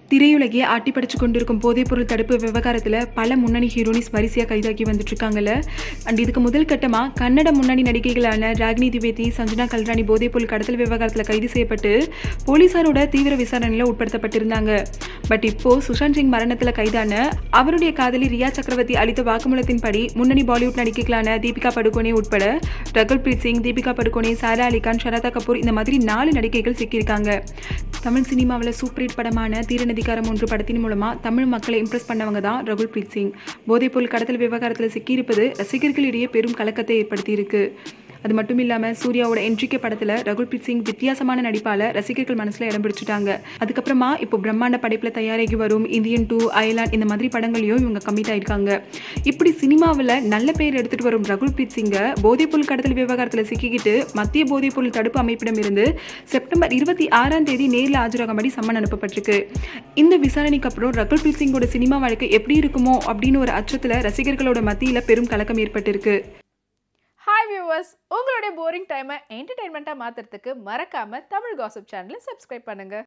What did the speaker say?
திரையுலகே ஆட்டி படிச்சு கொண்டிருக்கும் போதைப்பொருள் தடுப்பு விவகாரத்தில் பல முன்னணி ஹீரோனிஸ் வரிசையாக கைதாகி வந்துட்டு இருக்காங்கல்ல அண்ட் இதுக்கு முதல் கட்டமாக கன்னட முன்னணி நடிகைகளான ராகினி திவேதி சஞ்சனா கல்ராணி போதைப்பொருள் கடத்தல் விவகாரத்தில் கைது செய்யப்பட்டு போலீசாரோட தீவிர விசாரணையில் உட்படுத்தப்பட்டிருந்தாங்க பட் இப்போ சுஷாந்த் சிங் மரணத்தில் கைதான அவருடைய காதலி ரியா சக்கரவர்த்தி அளித்த வாக்குமூலத்தின்படி முன்னணி பாலிவுட் நடிகைகளான தீபிகா படுகோனே உட்பட ரகுல் பிரீத் சிங் தீபிகா படுகோனே சாரா அலிகான் ஷரதா கபூர் இந்த மாதிரி நாலு நடிகைகள் சிக்கியிருக்காங்க தமிழ் சினிமாவில் சூப்பர் ஹிட் படமான தீரநதிகாரம் ஒன்று படத்தின் மூலமா தமிழ் மக்களை இம்ப்ரெஸ் பண்ணவங்க தான் ரகுல் பிரீத் சிங் போதைப்பொருள் கடத்தல் விவகாரத்தில் சிக்கியிருப்பது ரசிகர்களிடையே பெரும் கலக்கத்தை ஏற்படுத்தியிருக்கு அது மட்டும் இல்லாமல் சூர்யாவோட என்ட்ரிக்கே படத்தில் ரகுல் பிரீத் சிங் வித்தியாசமான நடிப்பால் ரசிகர்கள் மனசில் இடம் பிடிச்சிட்டாங்க அதுக்கப்புறமா இப்போ பிரம்மாண்ட படைப்பில் தயாராகி வரும் இந்தியன் டூ அயலாண்ட் இந்த மாதிரி படங்களையும் இவங்க கமிட் ஆயிருக்காங்க இப்படி சினிமாவில் நல்ல பேர் எடுத்துட்டு வரும் ரகுல் பிரீத் சிங்கை போதைப்பொருள் கடத்தல் விவகாரத்தில் சிக்கிக்கிட்டு மத்திய போதைப்பொருள் தடுப்பு அமைப்பிடம் இருந்து செப்டம்பர் இருபத்தி ஆறாம் தேதி நேரில் ஆஜராகும்படி சம்மன் அனுப்பப்பட்டிருக்கு இந்த விசாரணைக்கு அப்புறம் ரகுல் பிரீத் சிங்கோட சினிமா வாழ்க்கை எப்படி இருக்குமோ அப்படின்னு ஒரு அச்சத்தில் ரசிகர்களோட மத்தியில் பெரும் கலக்கம் ஏற்பட்டிருக்கு ஹாய் வியூவர்ஸ் உங்களுடைய போரிங் டைமை என்டர்டைன்மெண்ட்டாக மாற்றுறதுக்கு மறக்காமல் தமிழ் காசிப் சேனலை சப்ஸ்கிரைப் பண்ணுங்கள்